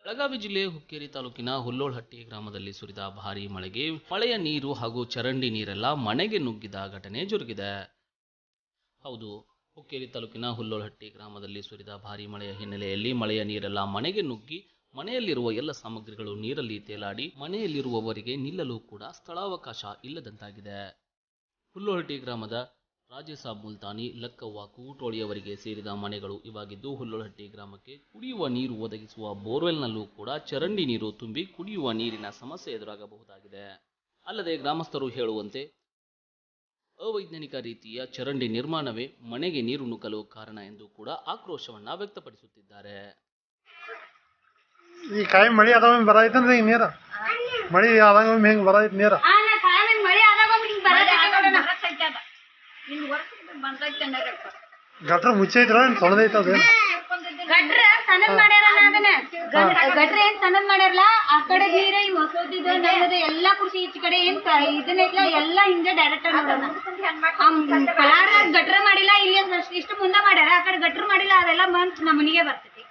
ಬೆಳಗಾವಿ ಜಿಲ್ಲೆ ಹುಕ್ಕೇರಿ ತಾಲೂಕಿನ ಹುಲ್ಲೋಳಹಟ್ಟಿ ಗ್ರಾಮದಲ್ಲಿ ಸುರಿದ ಭಾರೀ ಮಳೆಗೆ ಮಳೆಯ ನೀರು ಹಾಗೂ ಚರಂಡಿ ನೀರೆಲ್ಲ ಮನೆಗೆ ನುಗ್ಗಿದ ಘಟನೆ ಜರುಗಿದೆ ಹೌದು ಹುಕ್ಕೇರಿ ತಾಲೂಕಿನ ಹುಲ್ಲೋಳಹಟ್ಟಿ ಗ್ರಾಮದಲ್ಲಿ ಸುರಿದ ಭಾರೀ ಮಳೆಯ ಹಿನ್ನೆಲೆಯಲ್ಲಿ ಮಳೆಯ ನೀರೆಲ್ಲ ಮನೆಗೆ ನುಗ್ಗಿ ಮನೆಯಲ್ಲಿರುವ ಎಲ್ಲ ಸಾಮಗ್ರಿಗಳು ನೀರಲ್ಲಿ ತೇಲಾಡಿ ಮನೆಯಲ್ಲಿರುವವರಿಗೆ ನಿಲ್ಲಲು ಕೂಡ ಸ್ಥಳಾವಕಾಶ ಇಲ್ಲದಂತಾಗಿದೆ ಹುಲ್ಲೋಹಟ್ಟಿ ಗ್ರಾಮದ ರಾಜೇಸಾಬ್ ಮುಲ್ತಾನಿ ಲಕ್ಕವ್ವ ಕೂಟೋಳಿಯವರಿಗೆ ಸೇರಿದ ಮನೆಗಳು ಇವಾಗಿದ್ದು ಹುಲ್ಲೋಹಟ್ಟಿ ಗ್ರಾಮಕ್ಕೆ ಕುಡಿಯುವ ನೀರು ಒದಗಿಸುವ ಬೋರ್ವೆಲ್ನಲ್ಲೂ ಕೂಡ ಚರಂಡಿ ನೀರು ತುಂಬಿ ಕುಡಿಯುವ ನೀರಿನ ಸಮಸ್ಯೆ ಎದುರಾಗಬಹುದಾಗಿದೆ ಅಲ್ಲದೆ ಗ್ರಾಮಸ್ಥರು ಹೇಳುವಂತೆ ಅವೈಜ್ಞಾನಿಕ ರೀತಿಯ ಚರಂಡಿ ನಿರ್ಮಾಣವೇ ಮನೆಗೆ ನೀರು ನುಗ್ಗಲು ಕಾರಣ ಎಂದು ಕೂಡ ಆಕ್ರೋಶವನ್ನ ವ್ಯಕ್ತಪಡಿಸುತ್ತಿದ್ದಾರೆ ಈ ಕಾಯಿ ಮಳಿ ಅದಾವ ಬರೈತನ್ರಿ ಈಗ ನೀರ ಮಳಿ ಆದಾಗ ಹೆಂಗ್ ಬರೈತ್ ನೀರ ಆ, ನಾ ಕಾಯಂ ಮಳಿ ಆದಾಗ ಒಮ್ಮೆ ಹಿಂಗ್ ಬರತೈತೆ ನೋಡಣ್ಣ. ಗಟ್ರ ಮುಚ್ಚೈತ್ರ ತೊಳೆದೈತ ಅದೇನು ಗಟ್ರ ಸಣ್ಣದ್ ಮಾಡ್ಯಾರಲ್ಲ ಅದನ್ನ ಗಟ್ರ- ಗಟ್ರ ಏನ್ ಸಣ್ಣದ್ ಮಾಡ್ಯಾರಲ್ಲ ಆ ಕಡೆ ನೀರ ಈ ಹೊಸದಿದ್ದು ನಮ್ಮದು ಎಲ್ಲಾ ಕೃಷಿ ಈಚ ಕಡೆ ಏನ್ ಕ- ಇದನ್ನೈತ್ಲ ಎಲ್ಲಾ ಹಿಂಗೆ ಡೈರೆಕ್ಟ್ ನೋಡೋಣ ಪಲಾರ ಗಟ್ರ ಮಾಡಿಲ್ಲ ಇಲ್ಲಿ ಒಂದ್ ಅಷ್ಟ್- ಇಷ್ಟು ಮುಂದೆ ಮಾಡ್ಯಾರ ಆ ಕಡೆ ಗಟ್ರ ಮಾಡಿಲ್ಲ ಅದೆಲ್ಲ ಬಂದ್ ನಮ್ಮ ಮನಿಗೆ ಬರ್ತೈತಿ